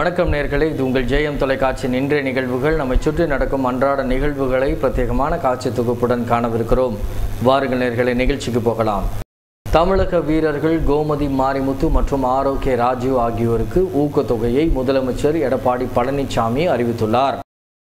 வணக்கம் நேர்களே இது உங்கள் ஜெயம் தொலைக்காட்சியின் இன்றைய நிகழ்வுகள் நம்மை சுற்றி நடக்கும் அன்றாட நிகழ்வுகளை பிரத்யேகமான காட்சி தொகுப்புடன் காணவிருக்கிறோம் வாருங்கள் நேர்களை நிகழ்ச்சிக்கு போகலாம் தமிழக வீரர்கள் கோமதி மாரிமுத்து மற்றும் ஆரோக்கிய ராஜீவ் ஆகியோருக்கு ஊக்கத்தொகையை முதலமைச்சர் எடப்பாடி பழனிசாமி அறிவித்துள்ளார்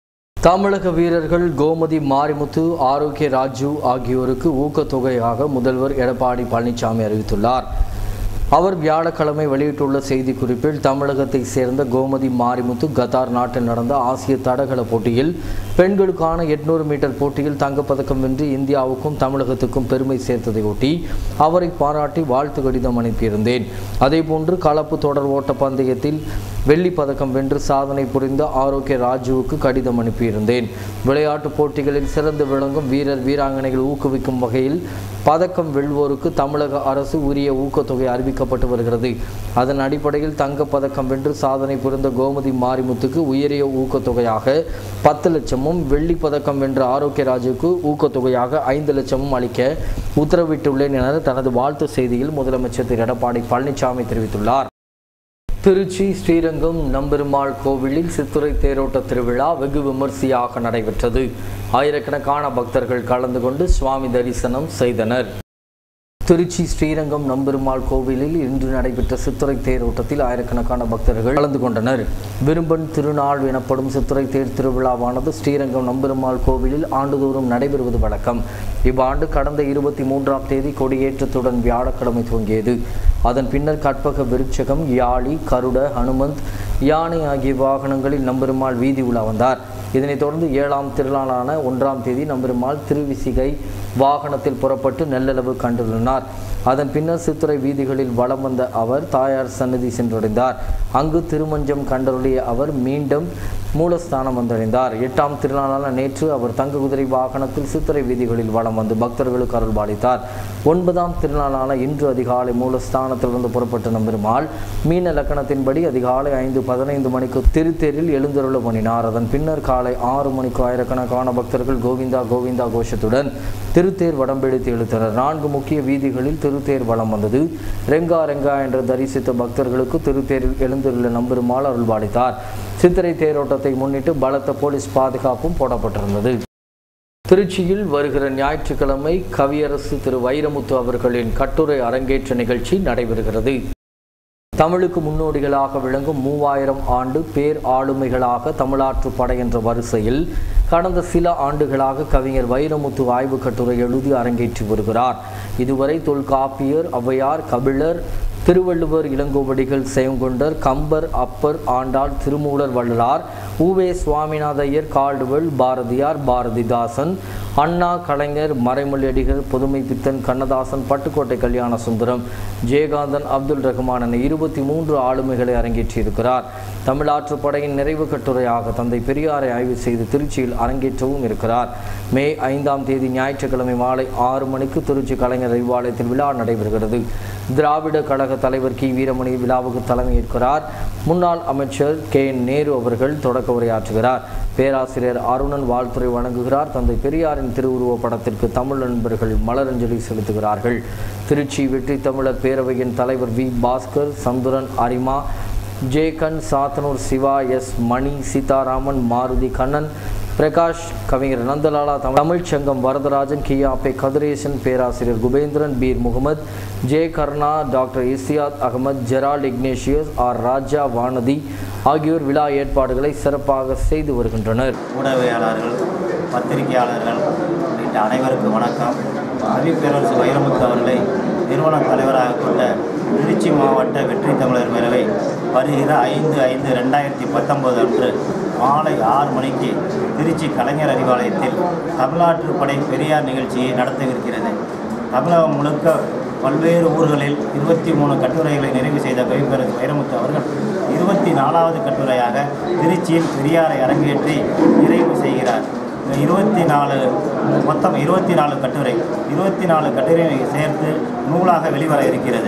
தமிழக வீரர்கள் கோமதி மாரிமுத்து ஆரோக்கிய ராஜு ஆகியோருக்கு ஊக்கத்தொகையாக முதல்வர் எடப்பாடி பழனிசாமி அறிவித்துள்ளார் அவர் வியாழக்கிழமை வெளியிட்டுள்ள செய்திக்குறிப்பில் தமிழகத்தை சேர்ந்த கோமதி மாரிமுத்து கத்தார் நாட்டில் நடந்த ஆசிய தடகள போட்டியில் பெண்களுக்கான எட்நூறு மீட்டர் போட்டியில் தங்கப்பதக்கம் வென்று இந்தியாவுக்கும் தமிழகத்துக்கும் பெருமை சேர்த்ததையொட்டி அவரை பாராட்டி வாழ்த்து கடிதம் அனுப்பியிருந்தேன் அதேபோன்று கலப்பு தொடர் ஓட்ட பந்தயத்தில் வெள்ளி பதக்கம் வென்று சாதனை புரிந்த ஆரோக்கிய ராஜுவுக்கு கடிதம் அனுப்பியிருந்தேன் விளையாட்டுப் போட்டிகளில் சிறந்து விளங்கும் வீரர் வீராங்கனைகள் ஊக்குவிக்கும் வகையில் பதக்கம் வெல்வோருக்கு தமிழக அரசு உரிய ஊக்கத்தொகை அறிவிக்கப்பட்டு வருகிறது அதன் அடிப்படையில் தங்கப் பதக்கம் வென்று சாதனை புரிந்த கோமதி மாரிமுத்துக்கு உயரிய ஊக்கத்தொகையாக பத்து லட்சமும் வெள்ளி பதக்கம் வென்ற ஆரோக்கிய ராஜுக்கு ஊக்கத்தொகையாக ஐந்து லட்சமும் அளிக்க உத்தரவிட்டுள்ளேன் என தனது வாழ்த்து செய்தியில் முதலமைச்சர் திரு எடப்பாடி பழனிசாமி தெரிவித்துள்ளார் திருச்சி ஸ்ரீரங்கம் நம்பெருமாள் கோவிலில் சித்துரை தேரோட்ட திருவிழா வெகு விமர்சையாக நடைபெற்றது ஆயிரக்கணக்கான பக்தர்கள் கலந்து கொண்டு சுவாமி தரிசனம் செய்தனர் திருச்சி ஸ்ரீரங்கம் நம்பெருமாள் கோவிலில் இன்று நடைபெற்ற சித்துரை தேரோட்டத்தில் ஆயிரக்கணக்கான பக்தர்கள் கலந்து கொண்டனர் விரும்பன் திருநாள் எனப்படும் சித்துரை தேர் திருவிழாவானது ஸ்ரீரங்கம் நம்பெருமாள் கோவிலில் ஆண்டுதோறும் நடைபெறுவது வழக்கம் இவ்வாண்டு கடந்த இருபத்தி மூன்றாம் தேதி கொடியேற்றத்துடன் வியாழக்கிழமை துவங்கியது அதன் பின்னர் கற்பக விருட்சகம் யாழி கருட ஹனுமந்த் யானை ஆகிய வாகனங்களில் நம்பெருமாள் வீதி உலா வந்தார் இதனைத் தொடர்ந்து ஏழாம் திருநாளான ஒன்றாம் தேதி நம்பெருமாள் திருவிசிகை வாகனத்தில் புறப்பட்டு நெல்லளவு கண்டுள்ளனர் அதன் பின்னர் சித்துறை வீதிகளில் வலம் வந்த அவர் தாயார் சன்னதி சென்றடைந்தார் அங்கு திருமஞ்சம் கண்டருளிய அவர் மீண்டும் மூலஸ்தானம் வந்தடைந்தார் எட்டாம் திருநாளான நேற்று அவர் தங்க குதிரை வாகனத்தில் சித்திரை வீதிகளில் வலம் வந்து பக்தர்களுக்கு அருள் பாலித்தார் ஒன்பதாம் திருநாளான இன்று அதிகாலை மூலஸ்தானத்திலிருந்து புறப்பட்ட நம்பெருமாள் மீன லக்கணத்தின்படி அதிகாலை ஐந்து பதினைந்து மணிக்கு திருத்தேரில் எழுந்தருள பண்ணினார் அதன் பின்னர் காலை ஆறு மணிக்கு ஆயிரக்கணக்கான பக்தர்கள் கோவிந்தா கோவிந்தா கோஷத்துடன் திருத்தேர் வடம்பிடித்து இழுத்தனர் நான்கு முக்கிய வீதிகளில் திருத்தேர் வலம் வந்தது ரெங்கா ரெங்கா என்று தரிசித்த பக்தர்களுக்கு திருத்தேரில் எழுந்துள்ள நம்பெருமாள் அருள்பாலித்தார் சித்திரை தேரோட்டத்தை முன்னிட்டு பலத்த போலீஸ் பாதுகாப்பும் போடப்பட்டிருந்தது திருச்சியில் வருகிற ஞாயிற்றுக்கிழமை கவியரசு திரு வைரமுத்து அவர்களின் கட்டுரை அரங்கேற்ற நிகழ்ச்சி நடைபெறுகிறது தமிழுக்கு முன்னோடிகளாக விளங்கும் மூவாயிரம் ஆண்டு பேர் ஆளுமைகளாக தமிழாற்று படை என்ற வரிசையில் கடந்த சில ஆண்டுகளாக கவிஞர் வைரமுத்து ஆய்வு கட்டுரை எழுதி அரங்கேற்றி வருகிறார் இதுவரை தொல்காப்பியர் ஔவையார் கபிலர் திருவள்ளுவர் இளங்கோவடிகள் செயங்கொண்டர் கம்பர் அப்பர் ஆண்டாள் திருமூலர் வள்ளலார் ஊவே சுவாமிநாத ஐயர் கால்டுவெல் பாரதியார் பாரதிதாசன் அண்ணா கலைஞர் மறைமொழியடிகள் புதுமை பித்தன் கண்ணதாசன் பட்டுக்கோட்டை கல்யாண சுந்தரம் ஜெயகாந்தன் அப்துல் ரஹ்மான் என இருபத்தி மூன்று ஆளுமைகளை அரங்கேற்றியிருக்கிறார் தமிழாற்று படையின் நிறைவு கட்டுரையாக தந்தை பெரியாரை ஆய்வு செய்து திருச்சியில் அரங்கேற்றவும் இருக்கிறார் மே ஐந்தாம் தேதி ஞாயிற்றுக்கிழமை மாலை ஆறு மணிக்கு திருச்சி கலைஞர் அறிவாலயத்தில் விழா நடைபெறுகிறது திராவிட கழக தலைவர் கி வீரமணி விழாவுக்கு தலைமையேற்கிறார் முன்னாள் அமைச்சர் கே என் நேரு அவர்கள் தொடக்க உரையாற்றுகிறார் பேராசிரியர் அருணன் வாழ்த்துறை வழங்குகிறார் தந்தை பெரியாரின் திருவுருவ படத்திற்கு தமிழ் நண்பர்கள் மலரஞ்சலி செலுத்துகிறார்கள் திருச்சி வெற்றி தமிழர் பேரவையின் தலைவர் வி பாஸ்கர் சந்துரன் அரிமா ஜேகன் சாத்தனூர் சிவா எஸ் மணி சீதாராமன் மாருதி கண்ணன் பிரகாஷ் கவிஞர் நந்தலாலா தமிழ்ச் சங்கம் வரதராஜன் கியாபே கதிரேசன் பேராசிரியர் Kubendran Peer Mohammed J Karna doctor Isiyath Ahmed Gerald Ignatius R Raja Vanathi ஆகியோர் விழா ஏற்பாடுகளை சிறப்பாக செய்து வருகின்றனர் ஊடகவியலாளர்கள் பத்திரிகையாளர்கள் உள்ளிட்ட அனைவருக்கும் வணக்கம் கவிப்பேரரசு வைரமுத்து அவர்களை நிறுவன தலைவராக கொண்ட திருச்சி மாவட்ட வெற்றி தமிழர் பேரவை வருகிற ஐந்து ஐந்து ரெண்டாயிரத்தி பத்தொம்போது அன்று மாலை ஆறு மணிக்கு திருச்சி கலைஞர் அறிவாலயத்தில் தமிழ்நாட்டு படை பெரியார் நிகழ்ச்சியை நடத்தவிருக்கிறது தமிழகம் முழுக்க பல்வேறு ஊர்களில் இருபத்தி மூணு கட்டுரைகளை நிறைவு செய்த கவிப்பேரரசு வைரமுத்து அவர்கள் இருபத்தி நாலாவது கட்டுரையாக திருச்சியில் பெரியாரை அரங்கேற்றி நிறைவு செய்கிறார் இந்த இருபத்தி நாலு மொத்தம் இருபத்தி நாலு கட்டுரை இருபத்தி நாலு கட்டுரை சேர்த்து நூலாக வெளிவர இருக்கிறது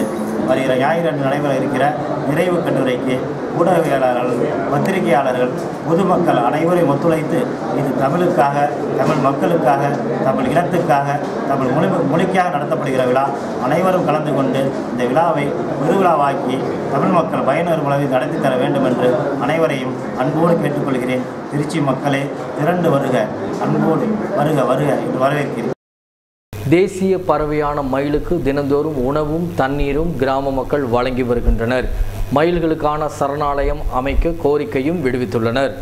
வருகிற ஞாயிறு அன்று நடைபெற இருக்கிற நிறைவு கட்டுரைக்கு ஊடகவியலாளர்கள் பத்திரிகையாளர்கள் பொதுமக்கள் அனைவரையும் ஒத்துழைத்து இது தமிழுக்காக தமிழ் மக்களுக்காக தமிழ் இனத்துக்காக தமிழ் மொழி மொழிக்காக நடத்தப்படுகிற விழா அனைவரும் கலந்து கொண்டு இந்த விழாவை பெருவிழாவாக்கி தமிழ் மக்கள் பயனுறும் அளவில் நடத்தி தர வேண்டும் என்று அனைவரையும் அன்போடு கேட்டுக்கொள்கிறேன் திருச்சி மக்களே திரண்டு வருக அன்போடு வருக வருக என்று வரவேற்கிறேன் தேசிய பறவையான மயிலுக்கு தினந்தோறும் உணவும் தண்ணீரும் கிராம மக்கள் வழங்கி வருகின்றனர் மயில்களுக்கான சரணாலயம் அமைக்க கோரிக்கையும் விடுவித்துள்ளனர்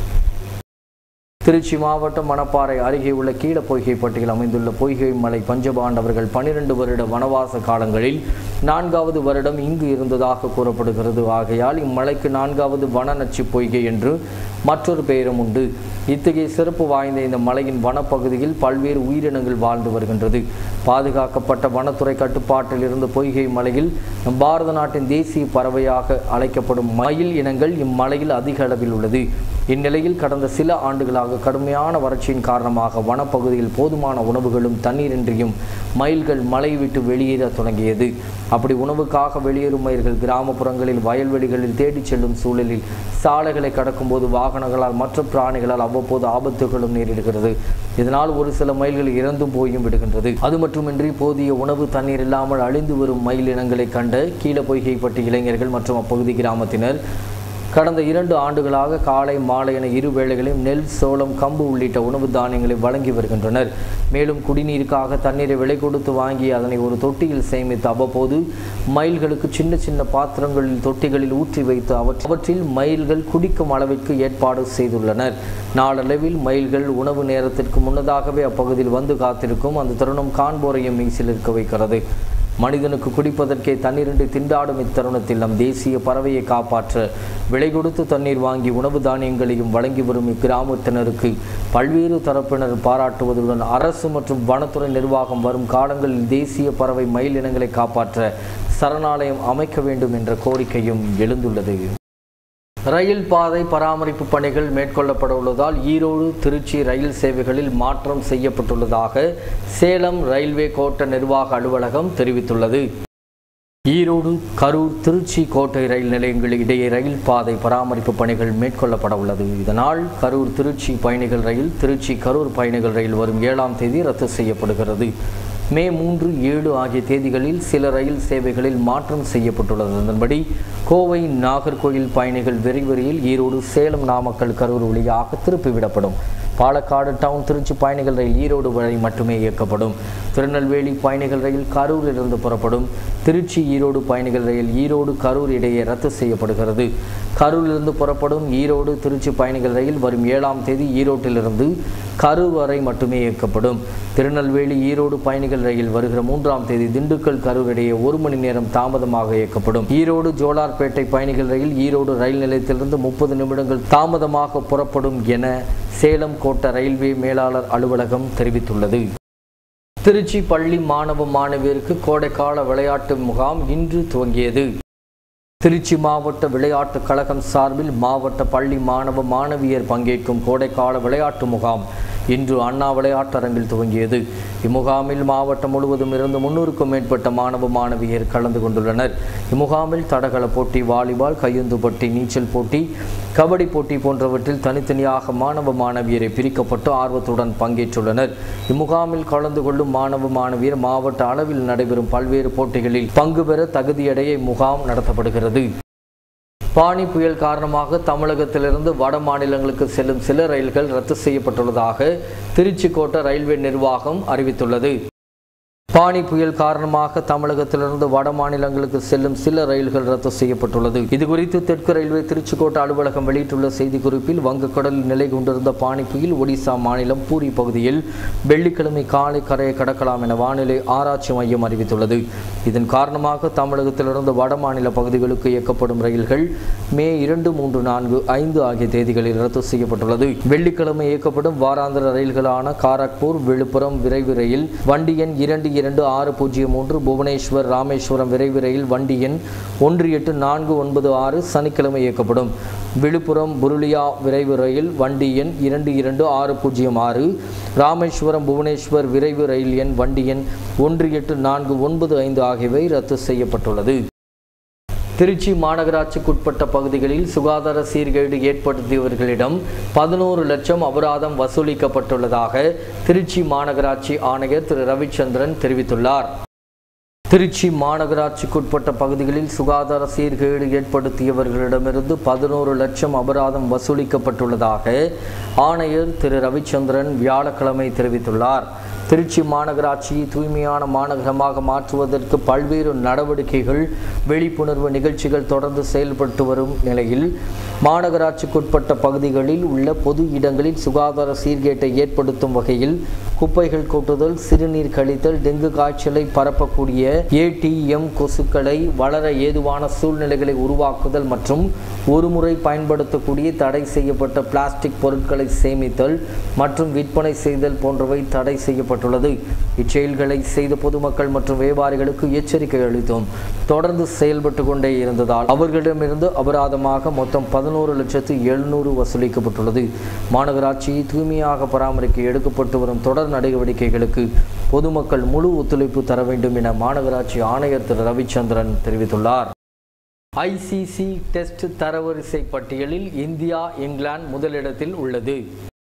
திருச்சி மாவட்டம் மணப்பாறை அருகே உள்ள கீழ பொய்கைப்பட்டியில் அமைந்துள்ள பொய்கை மலை பஞ்சபாண்டவர்கள் பனிரெண்டு வருட வனவாச காலங்களில் நான்காவது வருடம் இங்கு இருந்ததாக கூறப்படுகிறது ஆகையால் இம்மலைக்கு நான்காவது வனநச்சு பொய்கை என்று மற்றொரு பெயரும் உண்டு இத்தகைய சிறப்பு வாய்ந்த இந்த மலையின் வனப்பகுதியில் பல்வேறு உயிரினங்கள் வாழ்ந்து வருகின்றது பாதுகாக்கப்பட்ட வனத்துறை கட்டுப்பாட்டில் இருந்த பொய்கை மலையில் பாரத நாட்டின் தேசிய பறவையாக அழைக்கப்படும் மயில் இனங்கள் இம்மலையில் அதிக அளவில் உள்ளது இந்நிலையில் கடந்த சில ஆண்டுகளாக கடுமையான வறட்சியின் காரணமாக வனப்பகுதியில் போதுமான உணவுகளும் தண்ணீரின்றியும் மயில்கள் மலை விட்டு வெளியேற தொடங்கியது அப்படி உணவுக்காக வெளியேறும் மயில்கள் கிராமப்புறங்களில் வயல்வெளிகளில் தேடிச் செல்லும் சூழலில் சாலைகளை கடக்கும்போது வாகனங்களால் மற்ற பிராணிகளால் அவ்வப்போது ஆபத்துகளும் நேரிடுகிறது இதனால் ஒரு சில மயில்கள் இறந்தும் போயும் விடுகின்றது அது மட்டுமின்றி போதிய உணவு தண்ணீர் இல்லாமல் அழிந்து வரும் மயில் இனங்களை கண்ட கீழ பொய்கைப்பட்டு இளைஞர்கள் மற்றும் அப்பகுதி கிராமத்தினர் கடந்த இரண்டு ஆண்டுகளாக காலை மாலை என இரு வேளைகளையும் நெல் சோளம் கம்பு உள்ளிட்ட உணவு தானியங்களை வழங்கி வருகின்றனர் மேலும் குடிநீருக்காக தண்ணீரை விலை கொடுத்து வாங்கி அதனை ஒரு தொட்டியில் சேமித்து அவ்வப்போது மயில்களுக்கு சின்ன சின்ன பாத்திரங்களில் தொட்டிகளில் ஊற்றி வைத்து அவற்ற- அவற்றில் மயில்கள் குடிக்கும் அளவிற்கு ஏற்பாடு செய்துள்ளனர் நாளளவில் மயில்கள் உணவு நேரத்திற்கு முன்னதாகவே அப்பகுதியில் வந்து காத்திருக்கும் அந்த தருணம் காண்போரையும் மீசில் இருக்க வைக்கிறது மனிதனுக்கு குடிப்பதற்கே தண்ணீரின்றி திண்டாடும் இத்தருணத்தில் நம் தேசிய பறவையை காப்பாற்ற விலை கொடுத்து தண்ணீர் வாங்கி உணவு தானியங்களையும் வழங்கி வரும் இக்கிராமத்தினருக்கு பல்வேறு தரப்பினர் பாராட்டுவதுடன் அரசு மற்றும் வனத்துறை நிர்வாகம் வரும் காலங்களில் தேசிய பறவை மயில் இனங்களை காப்பாற்ற சரணாலயம் அமைக்க வேண்டும் என்ற கோரிக்கையும் எழுந்துள்ளது ரயில் பாதை பராமரிப்பு பணிகள் மேற்கொள்ளப்பட உள்ளதால் ஈரோடு திருச்சி ரயில் சேவைகளில் மாற்றம் செய்யப்பட்டுள்ளதாக சேலம் ரயில்வே கோட்ட நிர்வாக அலுவலகம் தெரிவித்துள்ளது ஈரோடு கரூர் திருச்சி கோட்டை ரயில் நிலையங்கள் இடையே ரயில் பாதை பராமரிப்பு பணிகள் மேற்கொள்ளப்பட உள்ளது இதனால் கரூர் திருச்சி பயணிகள் ரயில் திருச்சி கரூர் பயணிகள் ரயில் வரும் ஏழாம் தேதி ரத்து செய்யப்படுகிறது மே மூன்று ஏழு ஆகிய தேதிகளில் சில ரயில் சேவைகளில் மாற்றம் செய்யப்பட்டுள்ளது அதன்படி கோவை நாகர்கோயில் பயணிகள் விரைவில் ஈரோடு சேலம் நாமக்கல் கரூர் வழியாக திருப்பிவிடப்படும் பாலக்காடு டவுன் திருச்சி பயணிகள் ரயில் ஈரோடு வரை மட்டுமே இயக்கப்படும் திருநெல்வேலி பயணிகள் ரயில் கரூரிலிருந்து புறப்படும் திருச்சி ஈரோடு பயணிகள் ரயில் ஈரோடு கரூர் இடையே ரத்து செய்யப்படுகிறது கரூரிலிருந்து புறப்படும் ஈரோடு திருச்சி பயணிகள் ரயில் வரும் ஏழாம் தேதி ஈரோட்டிலிருந்து கரூர் வரை மட்டுமே இயக்கப்படும் திருநெல்வேலி ஈரோடு பயணிகள் ரயில் வருகிற மூன்றாம் தேதி திண்டுக்கல் கரூர் இடையே ஒரு மணி நேரம் தாமதமாக இயக்கப்படும் ஈரோடு ஜோலார்பேட்டை பயணிகள் ரயில் ஈரோடு ரயில் நிலையத்திலிருந்து முப்பது நிமிடங்கள் தாமதமாக புறப்படும் என சேலம் கோட்ட ரயில்வே மேலாளர் அலுவலகம் தெரிவித்துள்ளது திருச்சி பள்ளி மாணவ மாணவியருக்கு கோடைக்கால விளையாட்டு முகாம் இன்று துவங்கியது திருச்சி மாவட்ட விளையாட்டுக் கழகம் சார்பில் மாவட்ட பள்ளி மாணவ மாணவியர் பங்கேற்கும் கோடைக்கால விளையாட்டு முகாம் இன்று அண்ணா விளையாட்டரங்கில் துவங்கியது இம்முகாமில் மாவட்டம் முழுவதும் இருந்து முன்னூறுக்கும் மேற்பட்ட மாணவ மாணவியர் கலந்து கொண்டுள்ளனர் இம்முகாமில் தடகள போட்டி வாலிபால் கையுந்து போட்டி நீச்சல் போட்டி கபடி போட்டி போன்றவற்றில் தனித்தனியாக மாணவ மாணவியரை பிரிக்கப்பட்டு ஆர்வத்துடன் பங்கேற்றுள்ளனர் இம்முகாமில் கலந்து கொள்ளும் மாணவ மாணவியர் மாவட்ட அளவில் நடைபெறும் பல்வேறு போட்டிகளில் பங்கு பெற தகுதியடைய இம்முகாம் நடத்தப்படுகிறது பானி புயல் காரணமாக தமிழகத்திலிருந்து வட மாநிலங்களுக்கு செல்லும் சில ரயில்கள் ரத்து செய்யப்பட்டுள்ளதாக திருச்சி கோட்ட ரயில்வே நிர்வாகம் அறிவித்துள்ளது பானி புயல் காரணமாக தமிழகத்திலிருந்து வட மாநிலங்களுக்கு செல்லும் சில ரயில்கள் ரத்து செய்யப்பட்டுள்ளது இதுகுறித்து தெற்கு ரயில்வே திருச்சிக்கோட்டை அலுவலகம் வெளியிட்டுள்ள செய்திக்குறிப்பில் வங்கக்கடலில் நிலை கொண்டிருந்த பானி புயல் ஒடிசா மாநிலம் பூரி பகுதியில் வெள்ளிக்கிழமை காலை கரையை கடக்கலாம் என வானிலை ஆராய்ச்சி மையம் அறிவித்துள்ளது இதன் காரணமாக தமிழகத்திலிருந்து வட மாநில பகுதிகளுக்கு இயக்கப்படும் ரயில்கள் மே இரண்டு மூன்று நான்கு ஐந்து ஆகிய தேதிகளில் ரத்து செய்யப்பட்டுள்ளது வெள்ளிக்கிழமை இயக்கப்படும் வாராந்திர ரயில்களான காரக்பூர் விழுப்புரம் விரைவு ரயில் வண்டி எண் இரண்டு இரண்டு ஆறு பூஜ்ஜியம் மூன்று புவனேஸ்வர் ராமேஸ்வரம் விரைவு ரயில் வண்டி எண் ஒன்று எட்டு நான்கு ஒன்பது ஆறு சனிக்கிழமை இயக்கப்படும் விழுப்புரம் புருளியா விரைவு ரயில் வண்டி எண் இரண்டு இரண்டு ஆறு பூஜ்ஜியம் ஆறு ராமேஸ்வரம் புவனேஸ்வர் விரைவு ரயில் எண் வண்டி எண் ஒன்று எட்டு நான்கு ஒன்பது ஐந்து ஆகியவை ரத்து செய்யப்பட்டுள்ளது திருச்சி மாநகராட்சிக்குட்பட்ட பகுதிகளில் சுகாதார சீர்கேடு ஏற்படுத்தியவர்களிடம் பதினோரு லட்சம் அபராதம் வசூலிக்கப்பட்டுள்ளதாக திருச்சி மாநகராட்சி ஆணையர் திரு ரவிச்சந்திரன் தெரிவித்துள்ளார் திருச்சி மாநகராட்சிக்குட்பட்ட பகுதிகளில் சுகாதார சீர்கேடு ஏற்படுத்தியவர்களிடமிருந்து பதினோரு லட்சம் அபராதம் வசூலிக்கப்பட்டுள்ளதாக ஆணையர் திரு ரவிச்சந்திரன் வியாழக்கிழமை தெரிவித்துள்ளார் திருச்சி மாநகராட்சியை தூய்மையான மாநகரமாக மாற்றுவதற்கு பல்வேறு நடவடிக்கைகள் விழிப்புணர்வு நிகழ்ச்சிகள் தொடர்ந்து செயல்பட்டு வரும் நிலையில் மாநகராட்சிக்குட்பட்ட பகுதிகளில் உள்ள பொது இடங்களில் சுகாதார சீர்கேட்டை ஏற்படுத்தும் வகையில் குப்பைகள் கொட்டுதல் சிறுநீர் கழித்தல் டெங்கு காய்ச்சலை பரப்பக்கூடிய ஏடிஎம் கொசுக்களை வளர ஏதுவான சூழ்நிலைகளை உருவாக்குதல் மற்றும் ஒருமுறை பயன்படுத்தக்கூடிய தடை செய்யப்பட்ட பிளாஸ்டிக் பொருட்களை சேமித்தல் மற்றும் விற்பனை செய்தல் போன்றவை தடை செய்யப்பட்டுள்ளது இச்செயல்களை செய்த பொதுமக்கள் மற்றும் வியாபாரிகளுக்கு எச்சரிக்கை அளித்தோம் தொடர்ந்து செயல்பட்டு கொண்டே இருந்ததால் அவர்களிடமிருந்து அபராதமாக மொத்தம் பதினோரு லட்சத்து எழுநூறு வசூலிக்கப்பட்டுள்ளது மாநகராட்சியை தூய்மையாக பராமரிக்க எடுக்கப்பட்டு வரும் தொடர் நடவடிக்கைகளுக்கு பொதுமக்கள் முழு ஒத்துழைப்பு தர வேண்டும் என மாநகராட்சி ஆணையர் திரு ரவிச்சந்திரன் தெரிவித்துள்ளார் ஐசிசி டெஸ்ட் தரவரிசை பட்டியலில் இந்தியா இங்கிலாந்து முதலிடத்தில் உள்ளது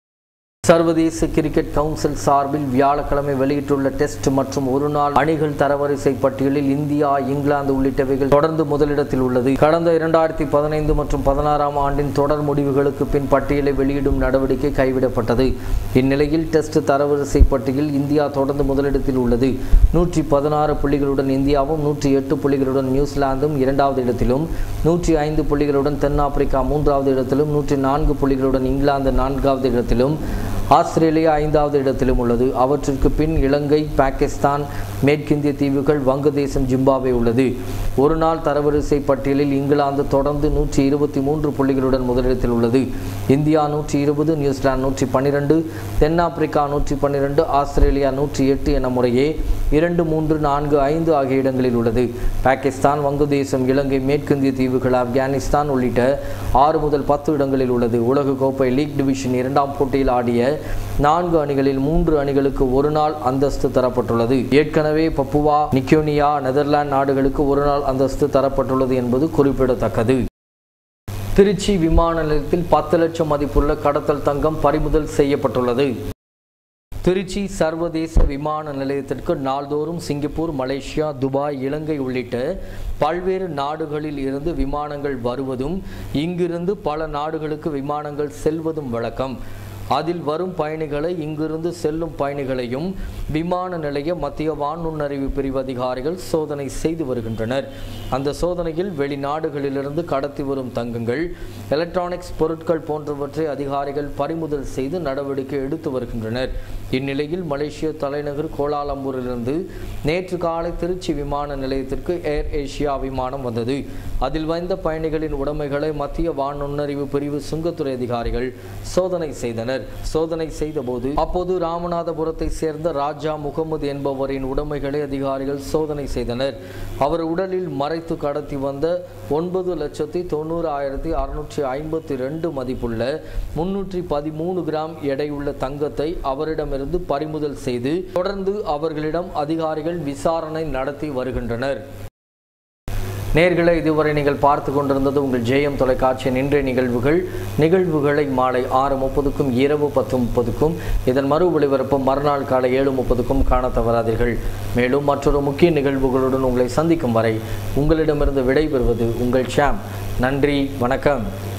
சர்வதேச கிரிக்கெட் கவுன்சில் சார்பில் வியாழக்கிழமை வெளியிட்டுள்ள டெஸ்ட் மற்றும் ஒருநாள் அணிகள் தரவரிசை பட்டியலில் இந்தியா இங்கிலாந்து உள்ளிட்டவைகள் தொடர்ந்து முதலிடத்தில் உள்ளது கடந்த இரண்டாயிரத்தி பதினைந்து மற்றும் பதினாறாம் ஆண்டின் தொடர் முடிவுகளுக்கு பின் பட்டியலை வெளியிடும் நடவடிக்கை கைவிடப்பட்டது இந்நிலையில் டெஸ்ட் தரவரிசை பட்டியலில் இந்தியா தொடர்ந்து முதலிடத்தில் உள்ளது நூற்றி பதினாறு புள்ளிகளுடன் இந்தியாவும் நூற்றி எட்டு புள்ளிகளுடன் நியூசிலாந்தும் இரண்டாவது இடத்திலும் நூற்றி ஐந்து புள்ளிகளுடன் தென்னாப்பிரிக்கா மூன்றாவது இடத்திலும் நூற்றி நான்கு புள்ளிகளுடன் இங்கிலாந்து நான்காவது இடத்திலும் ஆஸ்திரேலியா ஐந்தாவது இடத்திலும் உள்ளது அவற்றிற்கு பின் இலங்கை பாகிஸ்தான் மேற்கிந்திய தீவுகள் வங்கதேசம் ஜிம்பாவே உள்ளது ஒரு நாள் தரவரிசை பட்டியலில் இங்கிலாந்து தொடர்ந்து நூற்றி இருபத்தி மூன்று புள்ளிகளுடன் முதலிடத்தில் உள்ளது இந்தியா நூற்றி இருபது நியூசிலாந்து நூற்றி பன்னிரெண்டு தென்னாப்பிரிக்கா நூற்றி பன்னிரெண்டு ஆஸ்திரேலியா நூற்றி எட்டு என முறையே இரண்டு மூன்று நான்கு ஐந்து ஆகிய இடங்களில் உள்ளது பாகிஸ்தான் வங்கதேசம் இலங்கை மேற்கிந்திய தீவுகள் ஆப்கானிஸ்தான் உள்ளிட்ட ஆறு முதல் பத்து இடங்களில் உள்ளது உலகக்கோப்பை லீக் டிவிஷன் இரண்டாம் போட்டியில் ஆடிய நான்கு அணிகளில் மூன்று அணிகளுக்கு ஒரு நாள் அந்தஸ்து தரப்பட்டுள்ளது ஏற்கனவே பப்புவா நிக்கோனியா நெதர்லாந்து நாடுகளுக்கு ஒரு நாள் அந்தஸ்து தரப்பட்டுள்ளது என்பது குறிப்பிடத்தக்கது திருச்சி விமான நிலையத்தில் பத்து லட்சம் மதிப்புள்ள கடத்தல் தங்கம் பறிமுதல் செய்யப்பட்டுள்ளது திருச்சி சர்வதேச விமான நிலையத்திற்கு நாள்தோறும் சிங்கப்பூர் மலேசியா துபாய் இலங்கை உள்ளிட்ட பல்வேறு நாடுகளில் இருந்து விமானங்கள் வருவதும் இங்கிருந்து பல நாடுகளுக்கு விமானங்கள் செல்வதும் வழக்கம் அதில் வரும் பயணிகளை இங்கிருந்து செல்லும் பயணிகளையும் விமான நிலைய மத்திய வானுண்ணறிவு பிரிவு அதிகாரிகள் சோதனை செய்து வருகின்றனர் அந்த சோதனையில் வெளிநாடுகளிலிருந்து கடத்தி வரும் தங்கங்கள் எலக்ட்ரானிக்ஸ் பொருட்கள் போன்றவற்றை அதிகாரிகள் பறிமுதல் செய்து நடவடிக்கை எடுத்து வருகின்றனர் இந்நிலையில் மலேசிய தலைநகர் கோலாலம்பூரிலிருந்து நேற்று காலை திருச்சி விமான நிலையத்திற்கு ஏர் ஏசியா விமானம் வந்தது அதில் வந்த பயணிகளின் உடைமைகளை மத்திய வானுண்ணறிவு பிரிவு சுங்கத்துறை அதிகாரிகள் சோதனை செய்தனர் சோதனை செய்தபோது அப்போது ராமநாதபுரத்தை சேர்ந்த ராஜா முகமது என்பவரின் உடைமைகளை அதிகாரிகள் சோதனை செய்தனர் அவர் உடலில் மறைத்து கடத்தி வந்த ஒன்பது லட்சத்தி தொண்ணூறு ஆயிரத்தி அறுநூற்றி ஐம்பத்தி ரெண்டு மதிப்புள்ள முன்னூற்றி பதிமூணு கிராம் எடையுள்ள தங்கத்தை அவரிடமிருந்து பறிமுதல் செய்து தொடர்ந்து அவர்களிடம் அதிகாரிகள் விசாரணை நடத்தி வருகின்றனர் நேர்களை இதுவரை நீங்கள் பார்த்து கொண்டிருந்தது உங்கள் ஜேஎம் தொலைக்காட்சியின் இன்றைய நிகழ்வுகள் நிகழ்வுகளை மாலை ஆறு முப்பதுக்கும் இரவு பத்து முப்பதுக்கும் இதன் மறு ஒளிபரப்பு மறுநாள் காலை ஏழு முப்பதுக்கும் காண தவறாதீர்கள் மேலும் மற்றொரு முக்கிய நிகழ்வுகளுடன் உங்களை சந்திக்கும் வரை உங்களிடமிருந்து விடைபெறுவது உங்கள் ஷாம் நன்றி வணக்கம்